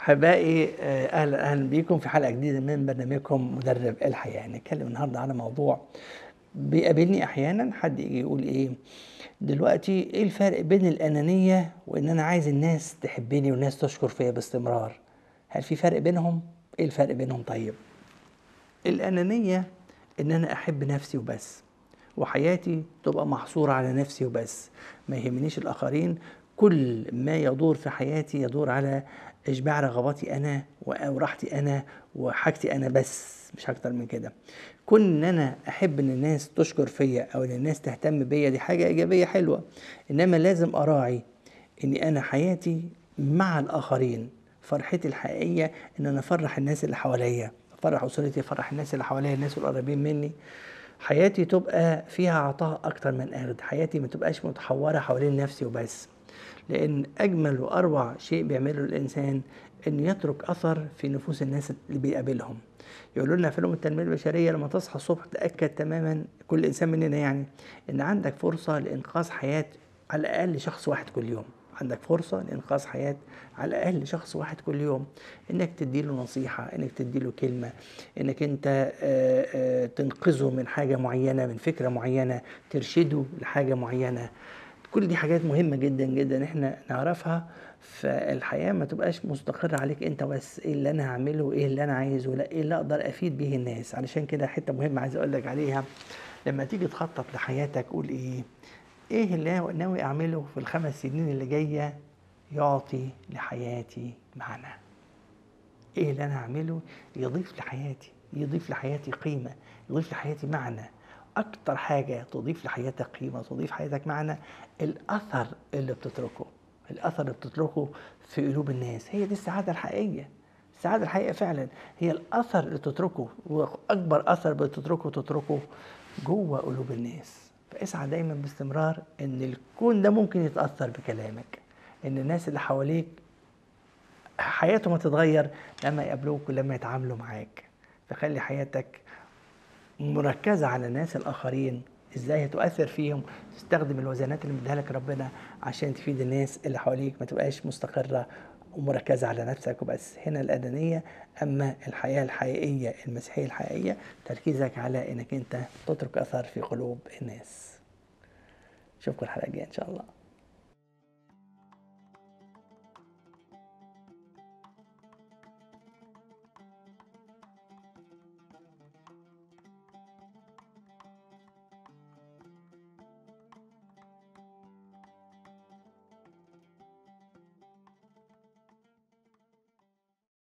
احبائي آه، اهلا اهلا بيكم في حلقه جديده من برنامجكم مدرب الحياه نتكلم النهارده على موضوع بيقابلني احيانا حد يجي يقول ايه دلوقتي ايه الفرق بين الانانيه وان انا عايز الناس تحبني والناس تشكر فيا باستمرار هل في فرق بينهم ايه الفرق بينهم طيب الانانيه ان انا احب نفسي وبس وحياتي تبقى محصورة على نفسي وبس ما يهمنيش الآخرين كل ما يدور في حياتي يدور على إشباع رغباتي أنا وراحتي أنا وحاجتي أنا بس مش أكتر من كده كون إن أنا أحب إن الناس تشكر فيا أو إن الناس تهتم بيا دي حاجة إيجابية حلوة إنما لازم أراعي إني أنا حياتي مع الآخرين فرحتي الحقيقية إن أنا أفرح الناس اللي حواليا أفرح أسرتي أفرح الناس اللي حواليا الناس القريبين مني حياتي تبقى فيها عطاء أكتر من أخذ حياتي ما تبقاش متحورة حوالين نفسي وبس لأن أجمل وأروع شيء بيعمله الإنسان إنه يترك أثر في نفوس الناس اللي بيقابلهم يقولوا لنا في علوم التنمية البشرية لما تصحى الصبح تأكد تماما كل إنسان مننا يعني إن عندك فرصة لإنقاذ حياة على الأقل شخص واحد كل يوم عندك فرصة لإنقاذ حياة على الأقل شخص واحد كل يوم إنك تديله نصيحة إنك تديله كلمة إنك أنت آه، آه، تنقذه من حاجة معينة من فكرة معينة ترشده لحاجة معينة كل دي حاجات مهمة جدا جدا إحنا نعرفها فالحياة ما تبقاش مستقرة عليك أنت بس إيه اللي أنا هعمله إيه اللي أنا عايزه لا إيه اللي أقدر أفيد به الناس علشان كده حتة مهمة عايز أقول لك عليها لما تيجي تخطط لحياتك قول إيه ايه اللي أنا ناوي اعمله في الخمس سنين اللي جايه يعطي لحياتي معنى ايه اللي انا هعمله يضيف لحياتي يضيف لحياتي قيمه يضيف لحياتي معنى اكتر حاجه تضيف لحياتك قيمه تضيف حياتك معنى الاثر اللي بتتركه الاثر اللي بتتركه في قلوب الناس هي دي السعاده الحقيقيه السعاده الحقيقيه فعلا هي الاثر اللي تتركه واكبر اثر بتتركه تتركه جوه قلوب الناس فاسعى دايما باستمرار ان الكون ده ممكن يتاثر بكلامك ان الناس اللي حواليك حياتهم هتتغير لما يقابلوك ولما يتعاملوا معاك فخلي حياتك مركزة على الناس الآخرين ازاي هتؤثر فيهم تستخدم الوزنات اللي مديها لك ربنا عشان تفيد الناس اللي حواليك ما تبقاش مستقرة ومركزة على نفسك وبس هنا الأنانية أما الحياة الحقيقية المسيحية الحقيقية تركيزك على إنك أنت تترك أثر في قلوب الناس أشوفكم الحلقة الجاية إن شاء الله